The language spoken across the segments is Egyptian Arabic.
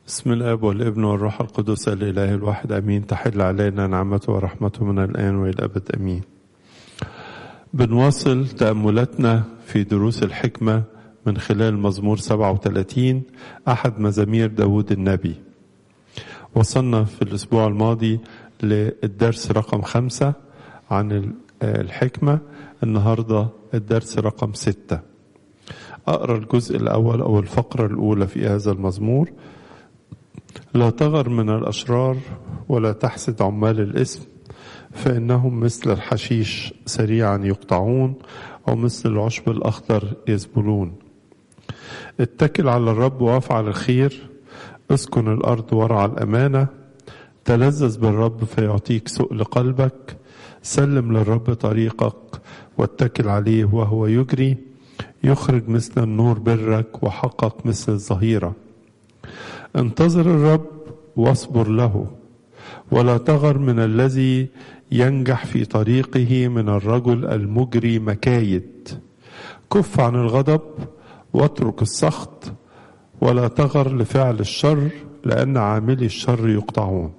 بسم الاب والابن والروح القدس الاله الواحد امين تحل علينا نعمته ورحمته من الان والى الابد امين بنواصل تاملاتنا في دروس الحكمه من خلال مزمور 37 احد مزامير داود النبي وصلنا في الاسبوع الماضي للدرس رقم خمسة عن الحكمة النهاردة الدرس رقم ستة أقرأ الجزء الأول أو الفقرة الأولى في هذا المزمور لا تغر من الأشرار ولا تحسد عمال الإثم فإنهم مثل الحشيش سريعا يقطعون أو مثل العشب الأخضر يذبلون اتكل على الرب وافعل الخير اسكن الأرض وارعى الأمانة تلذذ بالرب فيعطيك سؤل قلبك سلم للرب طريقك واتكل عليه وهو يجري يخرج مثل النور برك وحقق مثل الظهيره انتظر الرب واصبر له ولا تغر من الذي ينجح في طريقه من الرجل المجري مكايد كف عن الغضب واترك السخط ولا تغر لفعل الشر لان عاملي الشر يقطعون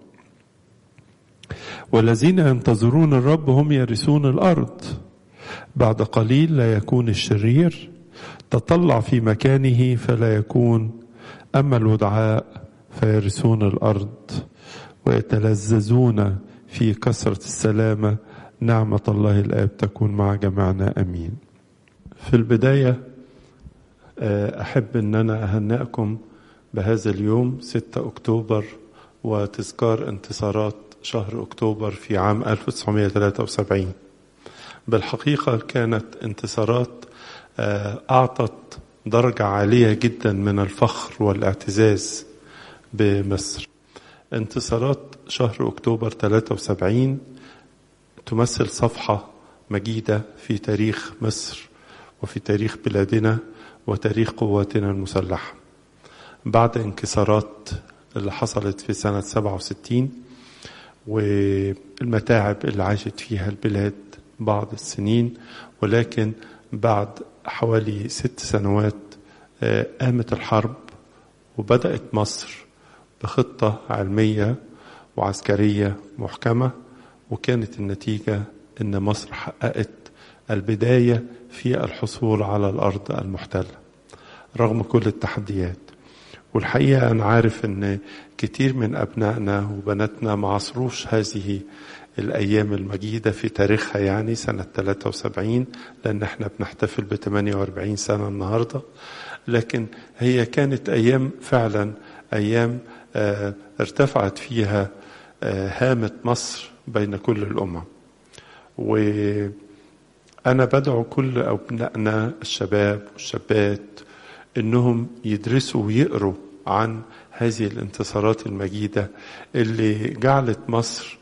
والذين ينتظرون الرب هم يرثون الارض بعد قليل لا يكون الشرير تطلع في مكانه فلا يكون أما الودعاء فيرثون الأرض ويتلذذون في كثرة السلامة نعمة الله الآب تكون مع جميعنا أمين في البداية أحب أن أنا أهنئكم بهذا اليوم 6 أكتوبر وتذكار انتصارات شهر أكتوبر في عام 1973 بالحقيقة كانت انتصارات أعطت درجة عالية جدا من الفخر والاعتزاز بمصر انتصارات شهر أكتوبر 73 تمثل صفحة مجيدة في تاريخ مصر وفي تاريخ بلادنا وتاريخ قواتنا المسلحة بعد انكسارات اللي حصلت في سنة 67 والمتاعب اللي عاشت فيها البلاد بعض السنين ولكن بعد حوالي ست سنوات قامت الحرب وبدأت مصر بخطة علمية وعسكرية محكمة وكانت النتيجة أن مصر حققت البداية في الحصول على الأرض المحتلة رغم كل التحديات والحقيقة أنا عارف أن كتير من أبنائنا وبناتنا ما عصروش هذه الأيام المجيدة في تاريخها يعني سنة 73 لأن احنا بنحتفل ب 48 سنة النهاردة لكن هي كانت أيام فعلا أيام اه ارتفعت فيها اه هامة مصر بين كل الأمم وأنا بدعو كل أبنائنا الشباب والشابات إنهم يدرسوا ويقروا عن هذه الانتصارات المجيدة اللي جعلت مصر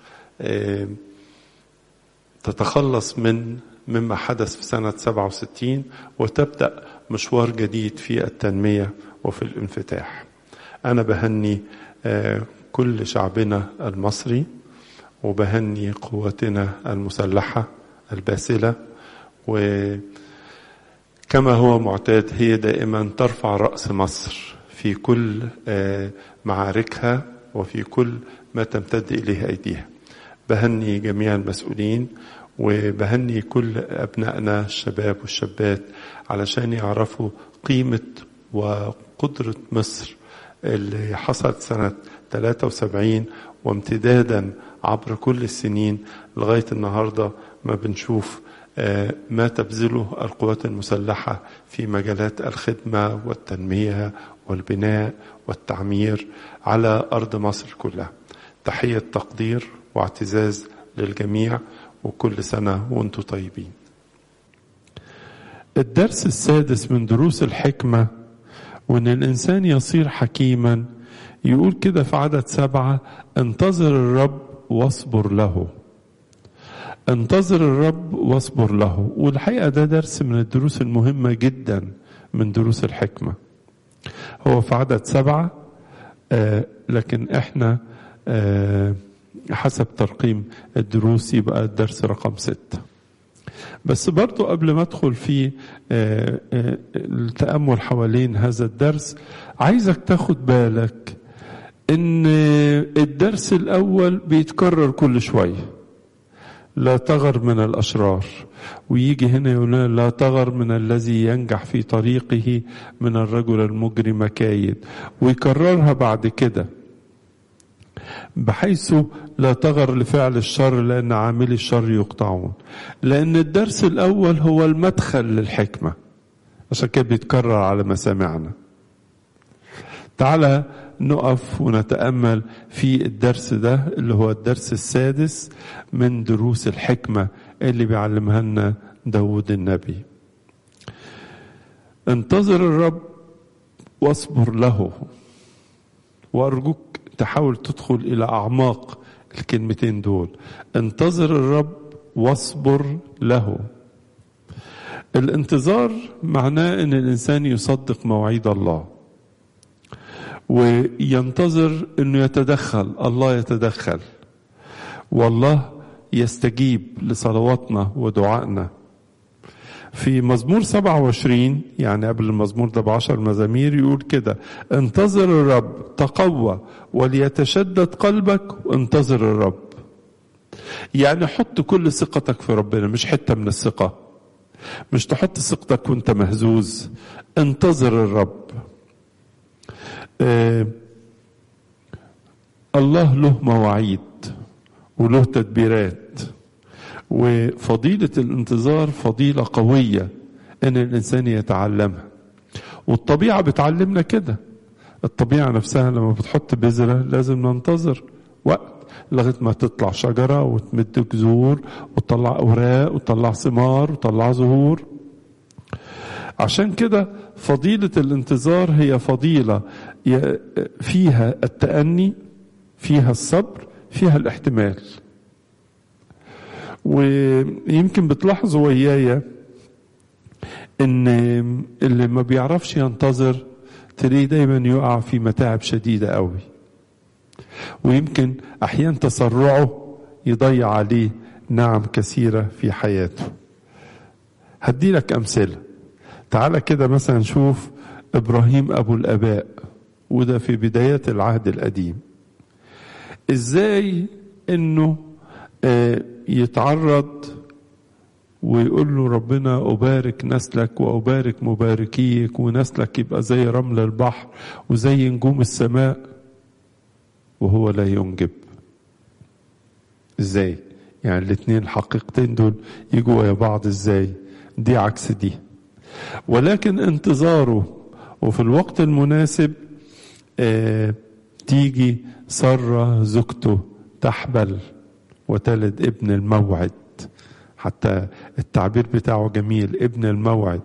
تتخلص من مما حدث في سنة 67 وتبدأ مشوار جديد في التنمية وفي الانفتاح أنا بهني كل شعبنا المصري وبهني قواتنا المسلحة الباسلة وكما هو معتاد هي دائما ترفع رأس مصر في كل معاركها وفي كل ما تمتد إليه أيديها بهني جميع المسؤولين وبهني كل أبنائنا الشباب والشابات علشان يعرفوا قيمة وقدرة مصر اللي حصلت سنة 73 وامتدادا عبر كل السنين لغاية النهاردة ما بنشوف ما تبذله القوات المسلحة في مجالات الخدمة والتنمية والبناء والتعمير على أرض مصر كلها تحية تقدير واعتزاز للجميع وكل سنة وانتم طيبين الدرس السادس من دروس الحكمة وان الانسان يصير حكيما يقول كده في عدد سبعة انتظر الرب واصبر له انتظر الرب واصبر له والحقيقة ده درس من الدروس المهمة جدا من دروس الحكمة هو في عدد سبعة آه لكن احنا آه حسب ترقيم الدروس يبقى الدرس رقم ستة بس برضو قبل ما ادخل في التأمل حوالين هذا الدرس عايزك تاخد بالك ان الدرس الاول بيتكرر كل شويه لا تغر من الاشرار ويجي هنا يقول لنا لا تغر من الذي ينجح في طريقه من الرجل المجرم كايد ويكررها بعد كده بحيث لا تغر لفعل الشر لان عاملي الشر يقطعون لان الدرس الاول هو المدخل للحكمه عشان كده بيتكرر على مسامعنا تعالى نقف ونتامل في الدرس ده اللي هو الدرس السادس من دروس الحكمه اللي بيعلمها لنا داود النبي انتظر الرب واصبر له وارجوك تحاول تدخل الى اعماق الكلمتين دول انتظر الرب واصبر له الانتظار معناه ان الانسان يصدق مواعيد الله وينتظر انه يتدخل الله يتدخل والله يستجيب لصلواتنا ودعائنا في مزمور 27 يعني قبل المزمور ده بعشر مزامير يقول كده انتظر الرب تقوى وليتشدد قلبك وانتظر الرب يعني حط كل ثقتك في ربنا مش حتة من الثقة مش تحط ثقتك وانت مهزوز انتظر الرب آه الله له مواعيد وله تدبيرات وفضيلة الانتظار فضيلة قوية ان الانسان يتعلمها والطبيعة بتعلمنا كده الطبيعة نفسها لما بتحط بذرة لازم ننتظر وقت لغاية ما تطلع شجرة وتمد جذور وتطلع أوراق وتطلع ثمار وتطلع زهور عشان كده فضيلة الانتظار هي فضيلة فيها التأني فيها الصبر فيها الاحتمال ويمكن بتلاحظوا ويايا ان اللي ما بيعرفش ينتظر تلاقيه دايما يقع في متاعب شديدة قوي ويمكن احيانا تسرعه يضيع عليه نعم كثيرة في حياته هدي لك امثلة تعالى كده مثلا نشوف ابراهيم ابو الاباء وده في بدايات العهد القديم ازاي انه آه يتعرض ويقول له ربنا أبارك نسلك وأبارك مباركيك ونسلك يبقى زي رمل البحر وزي نجوم السماء وهو لا ينجب ازاي يعني الاثنين الحقيقتين دول يجوا ويا بعض ازاي دي عكس دي ولكن انتظاره وفي الوقت المناسب آه تيجي سارة زوجته تحبل وتلد ابن الموعد حتى التعبير بتاعه جميل ابن الموعد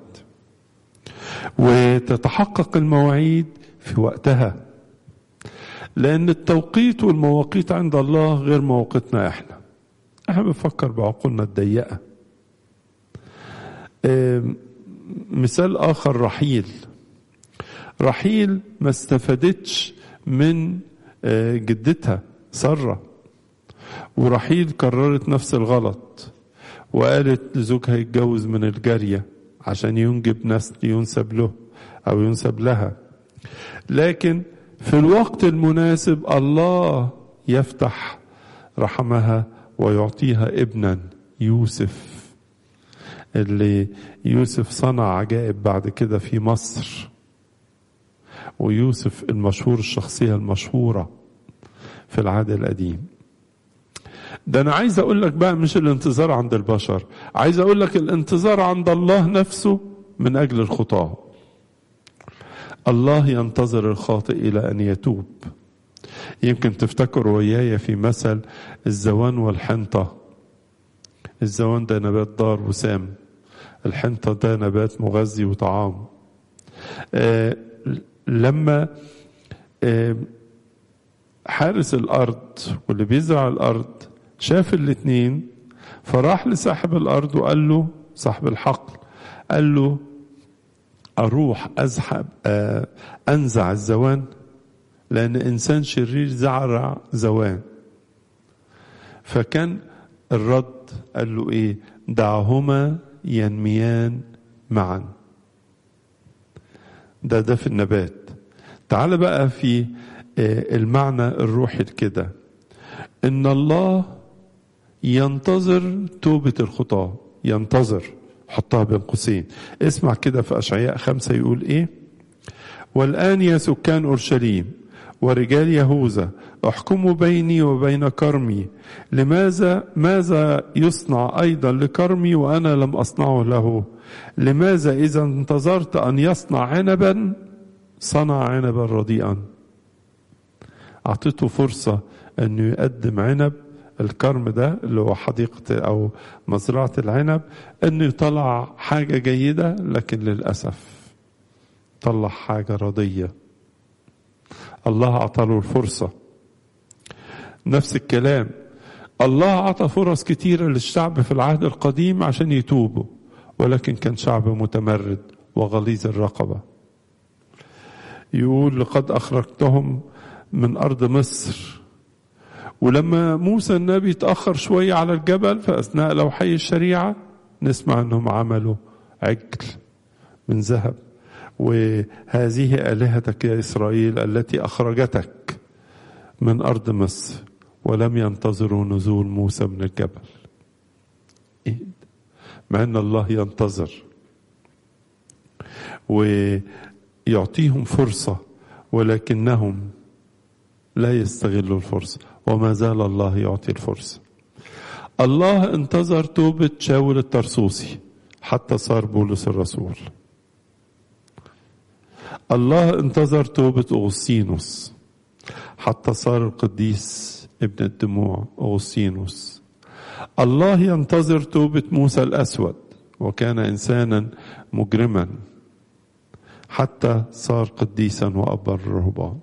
وتتحقق المواعيد في وقتها لأن التوقيت والمواقيت عند الله غير مواقيتنا احنا احنا بنفكر بعقولنا الضيقة مثال آخر رحيل رحيل ما استفادتش من جدتها سره ورحيل كررت نفس الغلط وقالت لزوجها يتجوز من الجارية عشان ينجب نسل ينسب له أو ينسب لها لكن في الوقت المناسب الله يفتح رحمها ويعطيها ابنا يوسف اللي يوسف صنع عجائب بعد كده في مصر ويوسف المشهور الشخصية المشهورة في العهد القديم ده انا عايز اقول لك بقى مش الانتظار عند البشر عايز اقول لك الانتظار عند الله نفسه من اجل الخطاه الله ينتظر الخاطئ الى ان يتوب يمكن تفتكروا وياي في مثل الزوان والحنطه الزوان ده نبات دار وسام الحنطه ده نبات مغذي وطعام آه لما آه حارس الارض واللي بيزرع الارض شاف الاتنين فراح لصاحب الارض وقال له صاحب الحقل قال له اروح ازحب آه انزع الزوان لان انسان شرير زرع زوان فكان الرد قال له ايه دعهما ينميان معا ده ده في النبات تعال بقى في المعنى الروحي كده ان الله ينتظر توبة الخطاة ينتظر حطها بين قوسين اسمع كده في أشعياء خمسة يقول ايه والآن يا سكان أورشليم ورجال يهوذا احكموا بيني وبين كرمي لماذا ماذا يصنع أيضا لكرمي وأنا لم أصنعه له لماذا إذا انتظرت أن يصنع عنبا صنع عنبا رديئا أعطيته فرصة أنه يقدم عنب الكرم ده اللي هو حديقة أو مزرعة العنب أنه يطلع حاجة جيدة لكن للأسف طلع حاجة رضية الله أعطى له الفرصة نفس الكلام الله أعطى فرص كتيرة للشعب في العهد القديم عشان يتوبوا ولكن كان شعب متمرد وغليظ الرقبة يقول لقد أخرجتهم من أرض مصر ولما موسى النبي تأخر شوية على الجبل في أثناء لوحي الشريعة نسمع أنهم عملوا عجل من ذهب وهذه آلهتك يا إسرائيل التي أخرجتك من أرض مصر ولم ينتظروا نزول موسى من الجبل إيه مع أن الله ينتظر ويعطيهم فرصة ولكنهم لا يستغلوا الفرصة وما زال الله يعطي الفرصة الله انتظر توبة شاول الترسوسي حتى صار بولس الرسول الله انتظر توبة أغسطينوس حتى صار القديس ابن الدموع أغسطينوس الله ينتظر توبة موسى الأسود وكان إنسانا مجرما حتى صار قديسا وأبر الرهبان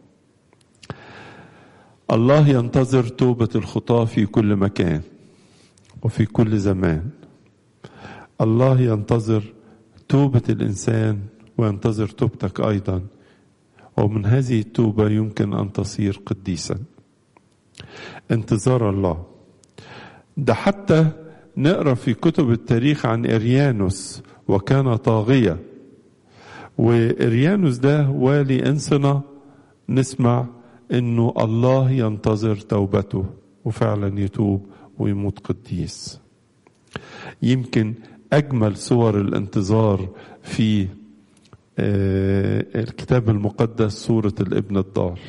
الله ينتظر توبة الخطاة في كل مكان وفي كل زمان الله ينتظر توبة الإنسان وينتظر توبتك أيضا ومن هذه التوبة يمكن أن تصير قديسا انتظار الله ده حتى نقرا في كتب التاريخ عن إريانوس وكان طاغية وإريانوس ده والي انصنة نسمع انه الله ينتظر توبته وفعلا يتوب ويموت قديس يمكن اجمل صور الانتظار في الكتاب المقدس سورة الابن الضال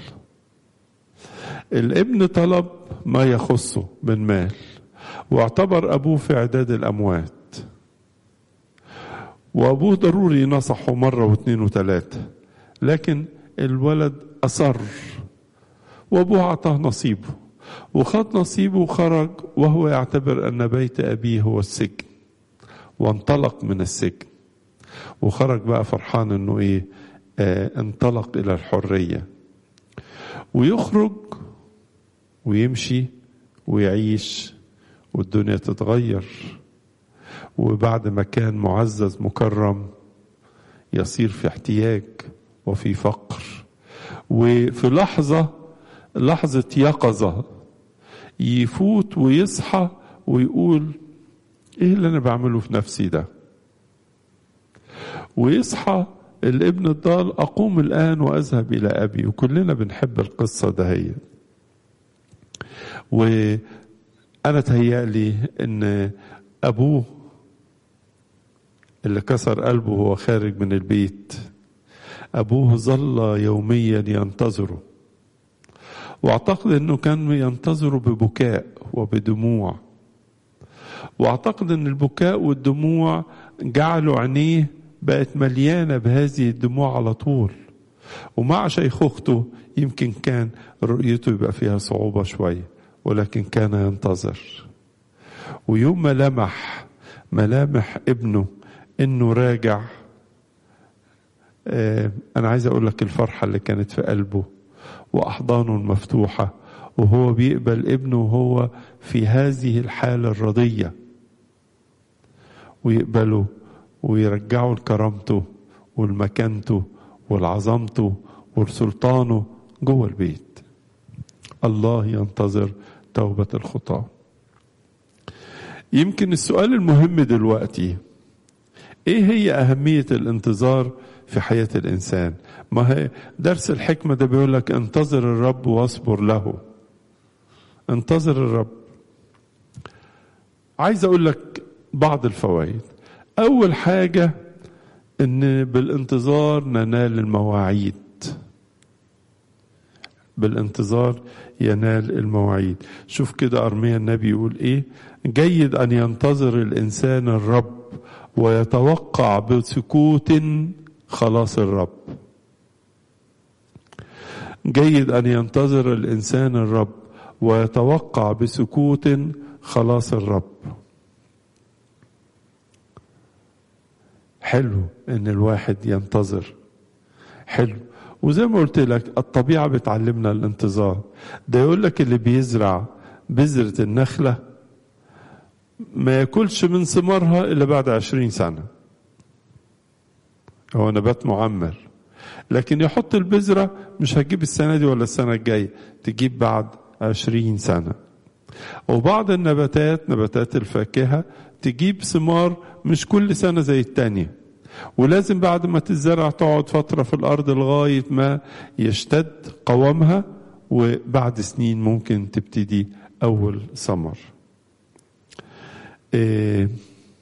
الابن طلب ما يخصه من مال واعتبر ابوه في اعداد الاموات وابوه ضروري نصحه مرة واثنين وثلاثة لكن الولد اصر وابوه اعطاه نصيبه وخد نصيبه وخرج وهو يعتبر ان بيت ابيه هو السجن وانطلق من السجن وخرج بقى فرحان انه ايه آه انطلق الى الحريه ويخرج ويمشي ويعيش والدنيا تتغير وبعد ما كان معزز مكرم يصير في احتياج وفي فقر وفي لحظه لحظة يقظة يفوت ويصحى ويقول ايه اللي انا بعمله في نفسي ده ويصحى الابن الضال اقوم الان واذهب الى ابي وكلنا بنحب القصة دهية وانا تهيألي ان ابوه اللي كسر قلبه وهو خارج من البيت ابوه ظل يوميا ينتظره واعتقد انه كان ينتظره ببكاء وبدموع واعتقد ان البكاء والدموع جعلوا عينيه بقت مليانه بهذه الدموع على طول ومع شيخوخته يمكن كان رؤيته يبقى فيها صعوبه شويه ولكن كان ينتظر ويوم ما لمح ملامح ابنه انه راجع آه انا عايز اقول لك الفرحه اللي كانت في قلبه واحضانه المفتوحه وهو بيقبل ابنه وهو في هذه الحاله الرضيه ويقبله ويرجعه لكرامته ولمكانته ولعظمته ولسلطانه جوه البيت الله ينتظر توبة الخطاة يمكن السؤال المهم دلوقتي ايه هي اهمية الانتظار في حياة الإنسان ما هي درس الحكمة ده بيقول لك انتظر الرب واصبر له انتظر الرب عايز أقول لك بعض الفوائد أول حاجة إن بالانتظار ننال المواعيد بالانتظار ينال المواعيد شوف كده أرميا النبي يقول إيه جيد أن ينتظر الإنسان الرب ويتوقع بسكوت خلاص الرب جيد أن ينتظر الإنسان الرب ويتوقع بسكوت خلاص الرب حلو ان الواحد ينتظر حلو وزي ما قلت لك الطبيعة بتعلمنا الانتظار ده يقول لك اللي بيزرع بذرة النخلة ما ياكلش من ثمارها إلا بعد عشرين سنة هو نبات معمر لكن يحط البذرة مش هتجيب السنة دي ولا السنة الجاية تجيب بعد عشرين سنة وبعض النباتات نباتات الفاكهة تجيب ثمار مش كل سنة زي التانية ولازم بعد ما تزرع تقعد فترة في الأرض لغاية ما يشتد قوامها وبعد سنين ممكن تبتدي أول ثمر إيه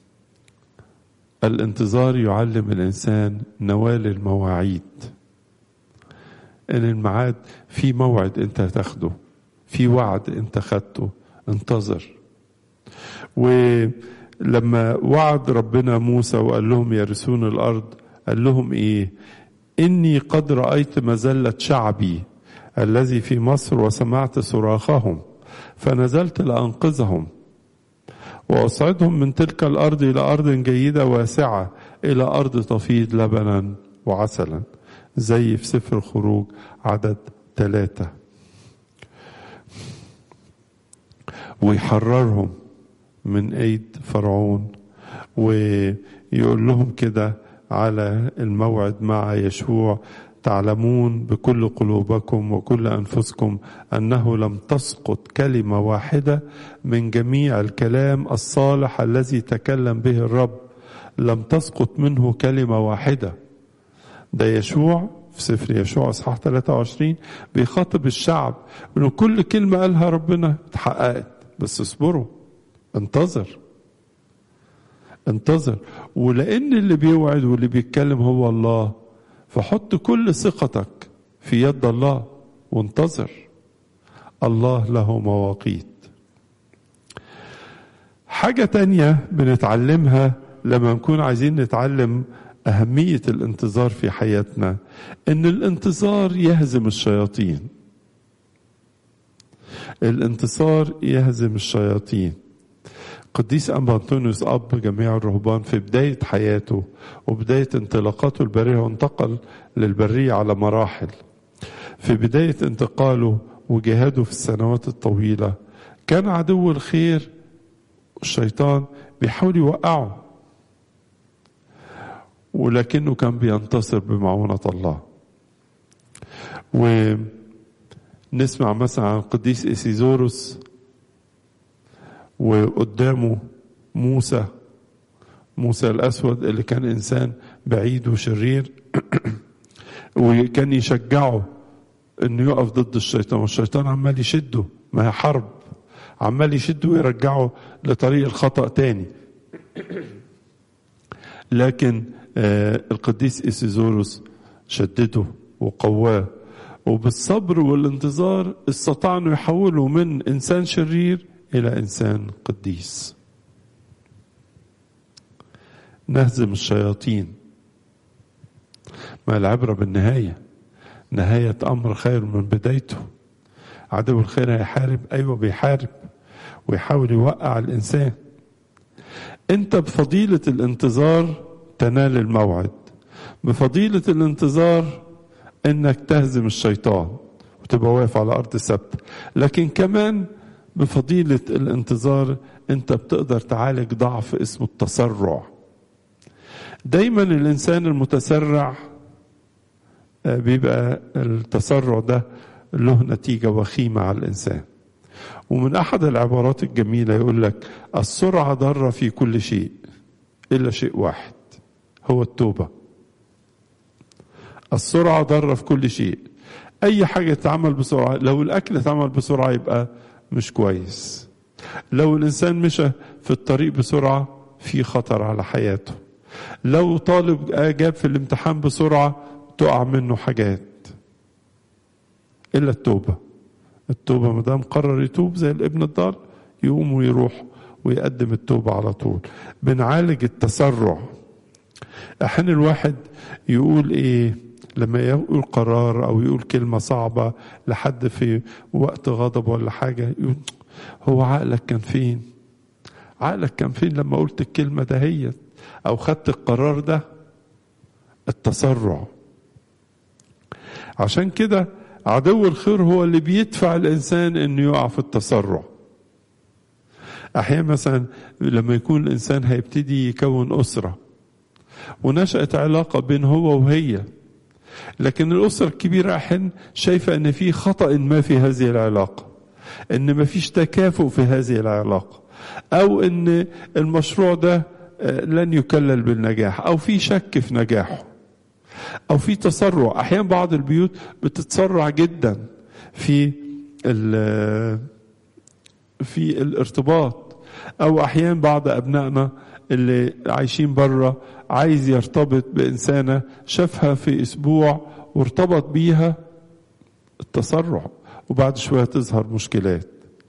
الانتظار يعلم الإنسان نوال المواعيد إن الميعاد في موعد أنت هتاخده في وعد أنت خدته انتظر ولما وعد ربنا موسى وقال لهم يرثون الأرض قال لهم إيه إني قد رأيت مزلة شعبي الذي في مصر وسمعت صراخهم فنزلت لأنقذهم وأصعدهم من تلك الأرض إلى أرض جيدة واسعة إلى أرض تفيض لبنا وعسلا زي في سفر الخروج عدد ثلاثة ويحررهم من ايد فرعون ويقول لهم كده على الموعد مع يشوع تعلمون بكل قلوبكم وكل انفسكم انه لم تسقط كلمه واحده من جميع الكلام الصالح الذي تكلم به الرب لم تسقط منه كلمه واحده ده يشوع في سفر يشوع اصحاح 23 بيخاطب الشعب انه كل كلمه قالها ربنا اتحققت بس اصبروا انتظر انتظر ولان اللي بيوعد واللي بيتكلم هو الله فحط كل ثقتك في يد الله وانتظر الله له مواقيت حاجة تانية بنتعلمها لما نكون عايزين نتعلم أهمية الانتظار في حياتنا إن الانتظار يهزم الشياطين الانتصار يهزم الشياطين قديس أنبا أنطونيوس أب جميع الرهبان في بداية حياته وبداية انطلاقاته البرية وانتقل للبرية على مراحل في بداية انتقاله وجهاده في السنوات الطويلة كان عدو الخير الشيطان بيحاول يوقعه ولكنه كان بينتصر بمعونة الله ونسمع مثلا عن القديس إسيزوروس وقدامه موسى موسى الأسود اللي كان إنسان بعيد وشرير وكان يشجعه انه يقف ضد الشيطان والشيطان عمال يشده ما هي حرب عمال يشده ويرجعه لطريق الخطأ تاني لكن آه القديس إسيزوروس شدده وقواه وبالصبر والانتظار استطاع انه يحوله من انسان شرير الى انسان قديس نهزم الشياطين ما العبره بالنهايه نهايه امر خير من بدايته عدو الخير هيحارب ايوه بيحارب ويحاول يوقع الانسان انت بفضيله الانتظار تنال الموعد بفضيله الانتظار انك تهزم الشيطان وتبقى واقف على ارض ثابته لكن كمان بفضيله الانتظار انت بتقدر تعالج ضعف اسمه التسرع دايما الانسان المتسرع بيبقى التسرع ده له نتيجة وخيمة على الإنسان ومن أحد العبارات الجميلة يقول لك السرعة ضارة في كل شيء إلا شيء واحد هو التوبة السرعة ضارة في كل شيء أي حاجة تتعمل بسرعة لو الأكل اتعمل بسرعة يبقى مش كويس لو الإنسان مشى في الطريق بسرعة في خطر على حياته لو طالب جاب في الامتحان بسرعة تقع منه حاجات إلا التوبة التوبة ما دام قرر يتوب زي الابن الضال يقوم ويروح ويقدم التوبة على طول بنعالج التسرع أحيانا الواحد يقول إيه لما يقول قرار أو يقول كلمة صعبة لحد في وقت غضب ولا حاجة يقول هو عقلك كان فين عقلك كان فين لما قلت الكلمة دهيت أو خدت القرار ده التسرع عشان كده عدو الخير هو اللي بيدفع الإنسان إنه يقع في التسرع أحيانا مثلا لما يكون الإنسان هيبتدي يكون أسرة ونشأت علاقة بين هو وهي لكن الأسرة الكبيرة أحيانا شايفة أن في خطأ ما في هذه العلاقة أن ما فيش تكافؤ في هذه العلاقة أو أن المشروع ده لن يكلل بالنجاح أو في شك في نجاحه أو في تسرع أحيانا بعض البيوت بتتسرع جدا في في الارتباط أو أحيانا بعض أبنائنا اللي عايشين بره عايز يرتبط بإنسانة شافها في أسبوع وارتبط بيها التسرع وبعد شوية تظهر مشكلات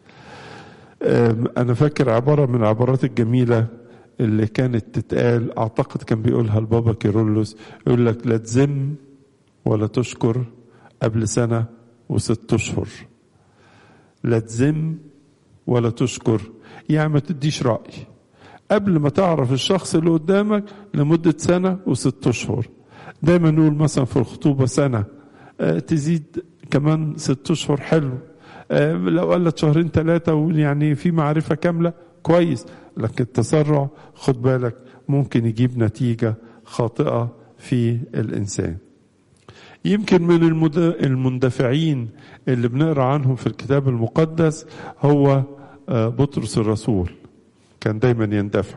أنا فاكر عبارة من العبارات الجميلة اللي كانت تتقال أعتقد كان بيقولها البابا كيرلس يقول لك لا تذم ولا تشكر قبل سنة وست أشهر لا تذم ولا تشكر يعني ما تديش رأي قبل ما تعرف الشخص اللي قدامك لمدة سنة وست أشهر دايما نقول مثلا في الخطوبة سنة آه تزيد كمان ست أشهر حلو آه لو قلت شهرين ثلاثة يعني في معرفة كاملة كويس لكن التسرع خد بالك ممكن يجيب نتيجة خاطئة في الإنسان يمكن من المندفعين اللي بنقرا عنهم في الكتاب المقدس هو بطرس الرسول كان دايما يندفع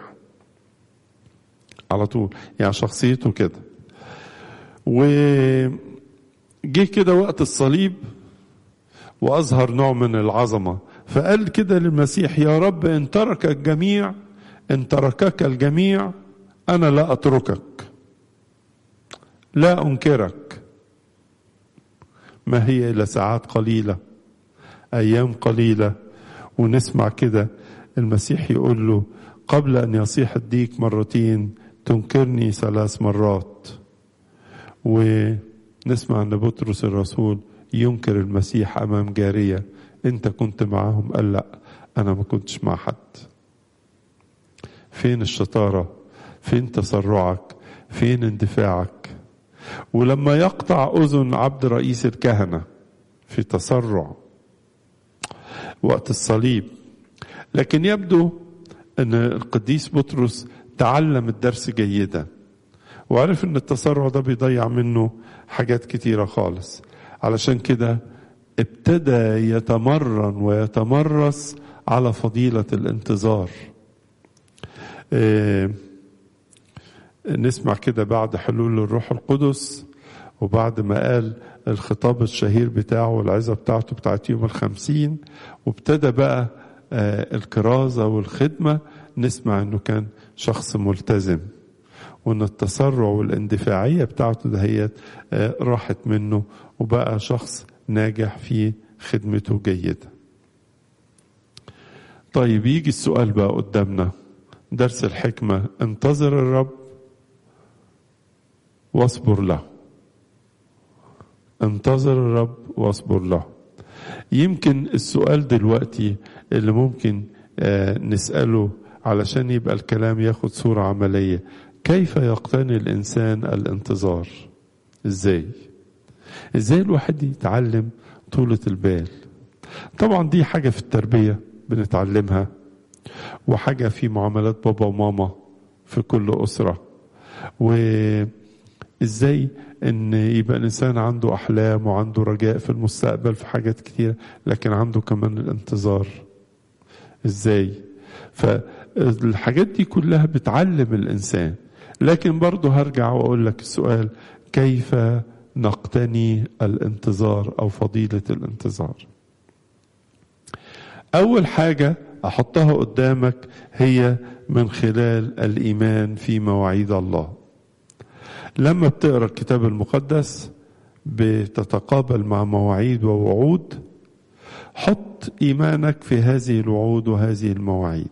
على طول يعني شخصيته كده وجه كده وقت الصليب واظهر نوع من العظمه فقال كده للمسيح يا رب ان ترك الجميع ان تركك الجميع انا لا اتركك لا انكرك ما هي الا ساعات قليله ايام قليله ونسمع كده المسيح يقول له قبل ان يصيح الديك مرتين تنكرني ثلاث مرات ونسمع ان بطرس الرسول ينكر المسيح امام جاريه انت كنت معاهم قال لا انا ما كنتش مع حد فين الشطاره فين تسرعك فين اندفاعك ولما يقطع اذن عبد رئيس الكهنه في تسرع وقت الصليب لكن يبدو ان القديس بطرس تعلم الدرس جيدا وعرف ان التسرع ده بيضيع منه حاجات كتيره خالص علشان كده ابتدى يتمرن ويتمرس على فضيلة الانتظار اه نسمع كده بعد حلول الروح القدس وبعد ما قال الخطاب الشهير بتاعه والعظة بتاعته بتاعت يوم الخمسين وابتدى بقى اه الكرازة والخدمة نسمع انه كان شخص ملتزم وان التسرع والاندفاعية بتاعته دهيت اه راحت منه وبقى شخص ناجح في خدمته جيدة طيب يجي السؤال بقى قدامنا درس الحكمة انتظر الرب واصبر له انتظر الرب واصبر له يمكن السؤال دلوقتي اللي ممكن آه نسأله علشان يبقى الكلام ياخد صورة عملية كيف يقتني الإنسان الانتظار ازاي ازاي الواحد يتعلم طولة البال طبعا دي حاجة في التربية بنتعلمها وحاجة في معاملات بابا وماما في كل أسرة وإزاي إن يبقى الإنسان عنده أحلام وعنده رجاء في المستقبل في حاجات كتير لكن عنده كمان الانتظار إزاي فالحاجات دي كلها بتعلم الإنسان لكن برضه هرجع وأقول لك السؤال كيف نقتني الانتظار او فضيله الانتظار اول حاجه احطها قدامك هي من خلال الايمان في مواعيد الله لما بتقرا الكتاب المقدس بتتقابل مع مواعيد ووعود حط ايمانك في هذه الوعود وهذه المواعيد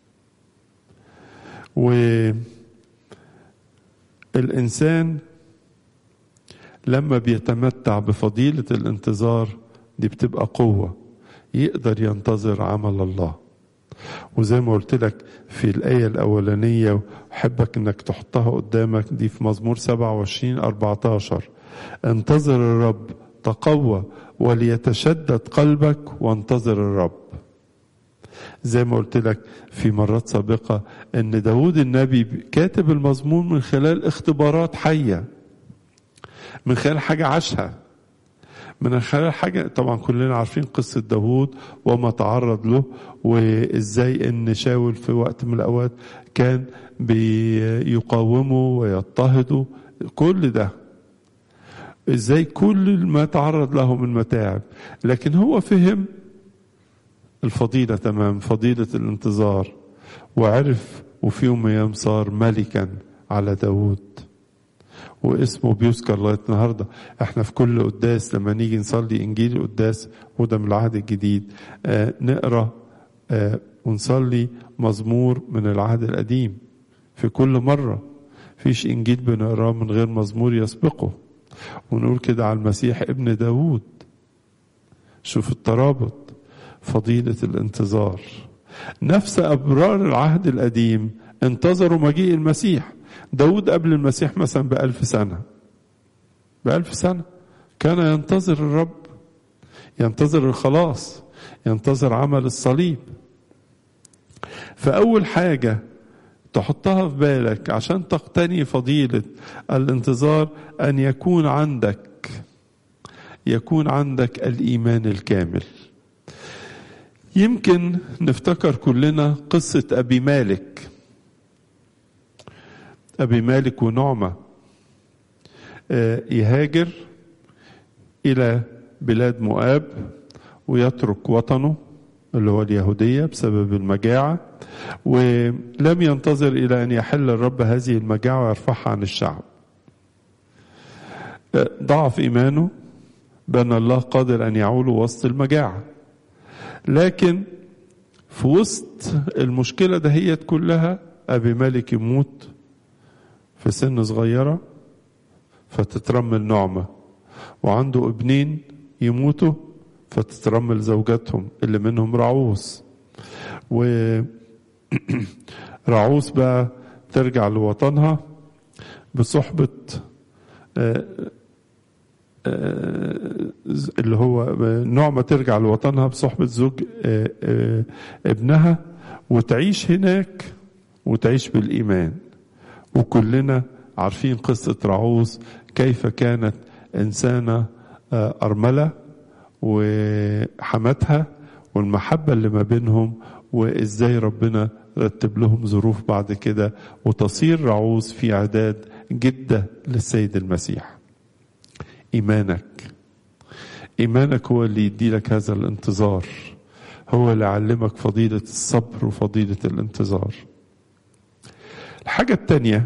والانسان لما بيتمتع بفضيله الانتظار دي بتبقى قوه يقدر ينتظر عمل الله وزي ما قلت لك في الآية الأولانية أحبك إنك تحطها قدامك دي في مزمور 27 14 انتظر الرب تقوى وليتشدد قلبك وانتظر الرب زي ما قلت لك في مرات سابقة ان داود النبي كاتب المزمور من خلال اختبارات حية من خلال حاجة عاشها من خلال حاجة طبعا كلنا عارفين قصة داود وما تعرض له وازاي ان شاول في وقت من الاوقات كان بيقاومه ويضطهده كل ده ازاي كل ما تعرض له من متاعب لكن هو فهم الفضيلة تمام فضيلة الانتظار وعرف وفي يوم من الايام صار ملكا على داود واسمه بيذكر لغايه النهارده احنا في كل قداس لما نيجي نصلي انجيل القداس وده من العهد الجديد آه نقرا آه ونصلي مزمور من العهد القديم في كل مره فيش انجيل بنقراه من غير مزمور يسبقه ونقول كده على المسيح ابن داوود شوف الترابط فضيله الانتظار نفس ابرار العهد القديم انتظروا مجيء المسيح داود قبل المسيح مثلا بألف سنة بألف سنة كان ينتظر الرب ينتظر الخلاص ينتظر عمل الصليب فأول حاجة تحطها في بالك عشان تقتني فضيلة الانتظار أن يكون عندك يكون عندك الإيمان الكامل يمكن نفتكر كلنا قصة أبي مالك أبي مالك ونعمة يهاجر إلى بلاد مؤاب ويترك وطنه اللي هو اليهودية بسبب المجاعة ولم ينتظر إلى أن يحل الرب هذه المجاعة ويرفعها عن الشعب ضعف إيمانه بأن الله قادر أن يعول وسط المجاعة لكن في وسط المشكلة دهيت كلها أبي مالك يموت في سن صغيرة فتترمل نعمة وعنده ابنين يموتوا فتترمل زوجاتهم اللي منهم رعوس و رعوس بقى ترجع لوطنها بصحبة اللي هو نعمة ترجع لوطنها بصحبة زوج ابنها وتعيش هناك وتعيش بالإيمان وكلنا عارفين قصة رعوز كيف كانت إنسانة أرملة وحمتها والمحبة اللي ما بينهم وإزاي ربنا رتب لهم ظروف بعد كده وتصير رعوز في عداد جدة للسيد المسيح إيمانك إيمانك هو اللي يدي لك هذا الانتظار هو اللي يعلمك فضيلة الصبر وفضيلة الانتظار الحاجة التانية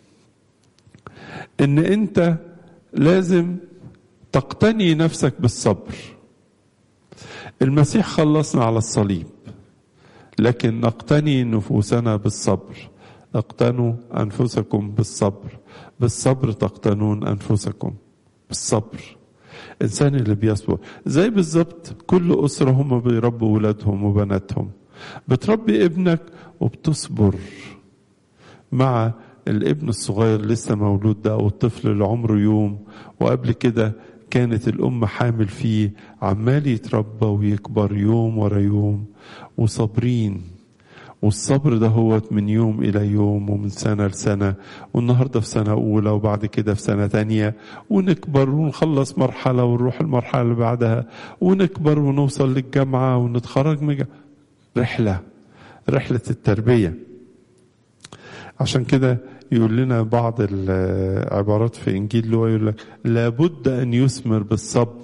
ان انت لازم تقتني نفسك بالصبر المسيح خلصنا على الصليب لكن نقتني نفوسنا بالصبر اقتنوا انفسكم بالصبر بالصبر تقتنون انفسكم بالصبر الانسان اللي بيصبر زي بالظبط كل اسره هم بيربوا ولادهم وبناتهم بتربي ابنك وبتصبر مع الابن الصغير لسه مولود ده او الطفل اللي عمره يوم وقبل كده كانت الام حامل فيه عمال يتربى ويكبر يوم ورا يوم وصابرين والصبر ده هو من يوم إلى يوم ومن سنة لسنة والنهاردة في سنة أولى وبعد كده في سنة تانية ونكبر ونخلص مرحلة ونروح المرحلة اللي بعدها ونكبر ونوصل للجامعة ونتخرج من رحلة رحلة التربية عشان كده يقول لنا بعض العبارات في انجيل لوقا يقول لك لابد ان يثمر بالصبر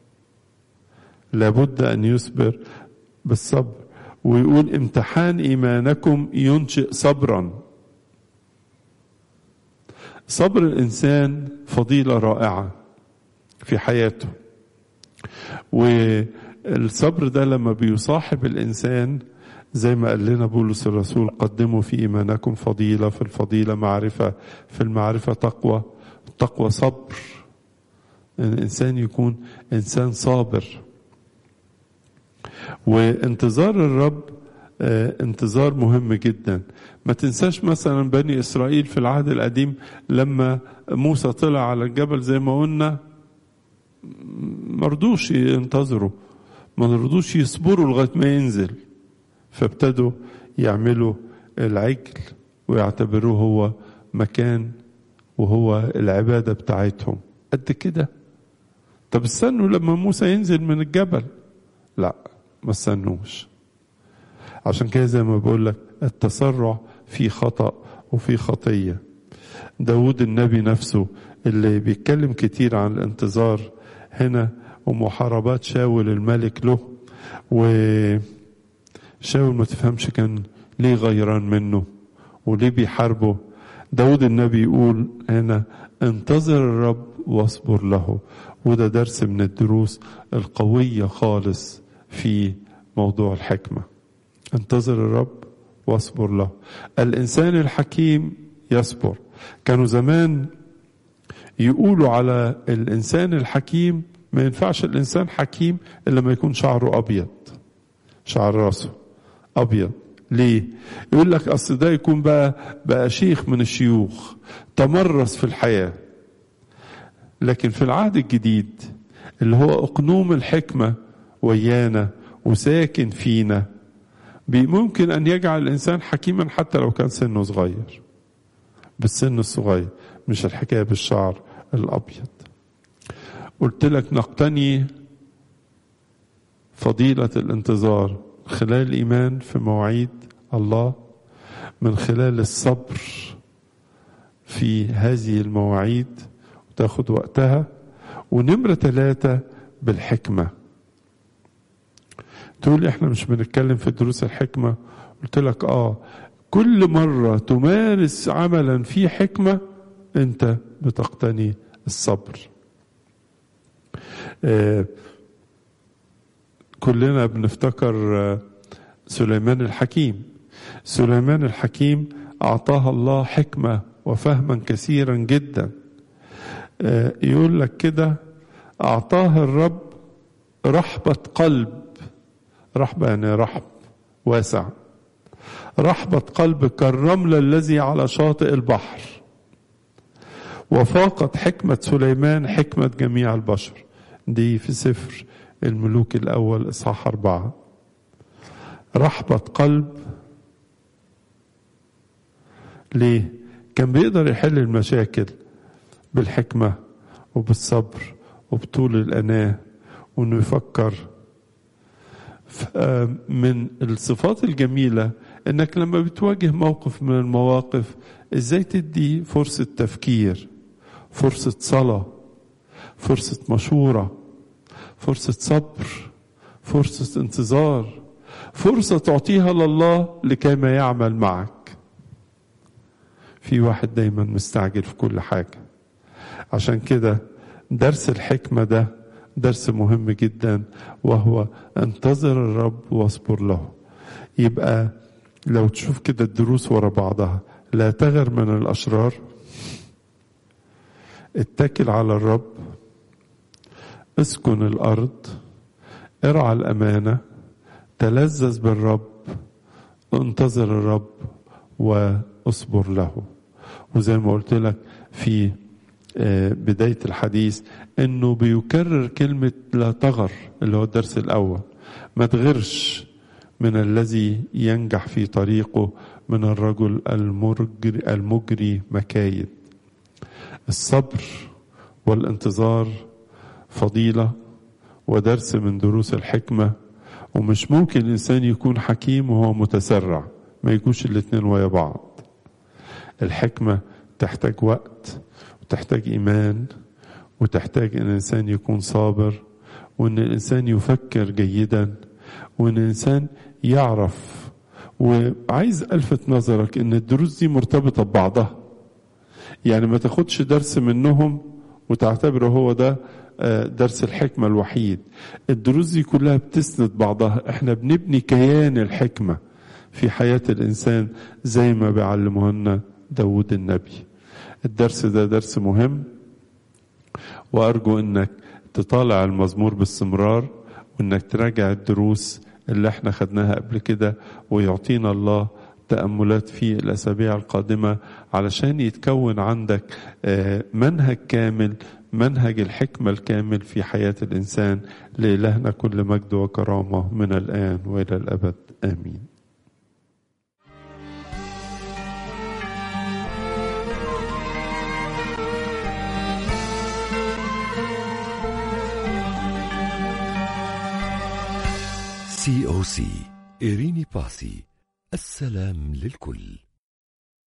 لابد ان يصبر بالصبر ويقول امتحان ايمانكم ينشئ صبرا صبر الانسان فضيله رائعه في حياته والصبر ده لما بيصاحب الانسان زي ما قال لنا بولس الرسول قدموا في ايمانكم فضيله في الفضيله معرفه في المعرفه تقوى التقوى صبر الانسان يكون انسان صابر وانتظار الرب انتظار مهم جدا ما تنساش مثلا بني اسرائيل في العهد القديم لما موسى طلع على الجبل زي ما قلنا مرضوش ينتظروا ما رضوش يصبروا لغايه ما ينزل فابتدوا يعملوا العجل ويعتبروه هو مكان وهو العباده بتاعتهم قد كده طب استنوا لما موسى ينزل من الجبل لا ما استنوش عشان كده زي ما بقول لك التسرع في خطأ وفي خطية داود النبي نفسه اللي بيتكلم كتير عن الانتظار هنا ومحاربات شاول الملك له وشاول ما تفهمش كان ليه غيران منه وليه بيحاربه داود النبي يقول هنا انتظر الرب واصبر له وده درس من الدروس القوية خالص في موضوع الحكمة انتظر الرب واصبر له الإنسان الحكيم يصبر كانوا زمان يقولوا على الإنسان الحكيم ما ينفعش الإنسان حكيم إلا ما يكون شعره أبيض شعر راسه أبيض ليه؟ يقول لك أصل ده يكون بقى بقى شيخ من الشيوخ تمرس في الحياة لكن في العهد الجديد اللي هو أقنوم الحكمة ويانا وساكن فينا ممكن أن يجعل الإنسان حكيما حتى لو كان سنه صغير بالسن الصغير مش الحكاية بالشعر الأبيض قلت لك نقتني فضيلة الانتظار خلال الإيمان في مواعيد الله من خلال الصبر في هذه المواعيد وتاخد وقتها ونمرة ثلاثة بالحكمة تقول احنا مش بنتكلم في دروس الحكمة قلت لك اه كل مرة تمارس عملا في حكمة انت بتقتني الصبر آه كلنا بنفتكر آه سليمان الحكيم سليمان الحكيم أعطاها الله حكمة وفهما كثيرا جدا آه يقول لك كده أعطاه الرب رحبة قلب رحبة يعني رحب واسع رحبة قلب كالرمل الذي على شاطئ البحر وفاقت حكمة سليمان حكمة جميع البشر دي في سفر الملوك الأول إصحاح أربعة رحبة قلب ليه؟ كان بيقدر يحل المشاكل بالحكمة وبالصبر وبطول الأناة وإنه يفكر من الصفات الجميلة انك لما بتواجه موقف من المواقف ازاي تدي فرصة تفكير فرصة صلاة فرصة مشورة فرصة صبر فرصة انتظار فرصة تعطيها لله لكي ما يعمل معك في واحد دايما مستعجل في كل حاجة عشان كده درس الحكمة ده درس مهم جدا وهو انتظر الرب واصبر له يبقى لو تشوف كده الدروس ورا بعضها لا تغر من الأشرار اتكل على الرب اسكن الأرض ارعى الأمانة تلذذ بالرب انتظر الرب واصبر له وزي ما قلت لك في بداية الحديث انه بيكرر كلمة لا تغر اللي هو الدرس الاول ما تغرش من الذي ينجح في طريقه من الرجل المجري, المجري مكايد الصبر والانتظار فضيلة ودرس من دروس الحكمة ومش ممكن الإنسان يكون حكيم وهو متسرع ما يكونش الاتنين ويا بعض الحكمة تحتاج وقت وتحتاج إيمان وتحتاج أن الإنسان يكون صابر وأن الإنسان يفكر جيدا وأن الإنسان يعرف وعايز ألفت نظرك أن الدروس دي مرتبطة ببعضها يعني ما تاخدش درس منهم وتعتبره هو ده درس الحكمة الوحيد الدروس دي كلها بتسند بعضها احنا بنبني كيان الحكمة في حياة الإنسان زي ما بيعلمه لنا داود النبي الدرس ده درس مهم وأرجو أنك تطالع المزمور باستمرار وأنك تراجع الدروس اللي احنا خدناها قبل كده ويعطينا الله تأملات في الأسابيع القادمة علشان يتكون عندك منهج كامل منهج الحكمة الكامل في حياة الإنسان لإلهنا كل مجد وكرامة من الآن وإلى الأبد آمين سي او سي إيريني باسي السلام للكل